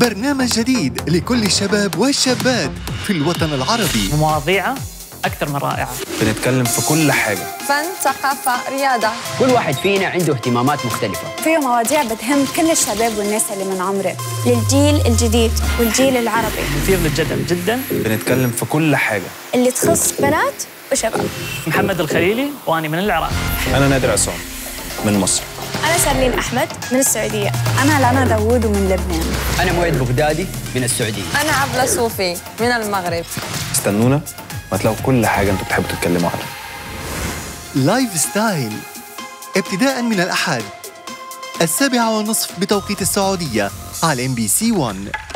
برنامج جديد لكل الشباب والشابات في الوطن العربي مواضيعه أكثر من رائعة بنتكلم في كل حاجة فن ثقافة رياضة كل واحد فينا عنده اهتمامات مختلفة فيه مواضيع بتهم كل الشباب والناس اللي من عمره للجيل الجديد والجيل العربي مثير للجدل جدا بنتكلم في كل حاجة اللي تخص بنات وشباب محمد الخليلي وأنا من العراق أنا نادر عصام من مصر أنا سارلين أحمد من السعودية أنا لانا داوود ومن لبنان أنا مويد بغدادي من السعودية أنا عبلة صوفي من المغرب استنونا وهتلاقوا كل حاجة انتوا بتحبوا تتكلموا عنها لايف ستايل ابتداء من الأحد السابعة والنصف بتوقيت السعودية على ام بي سي 1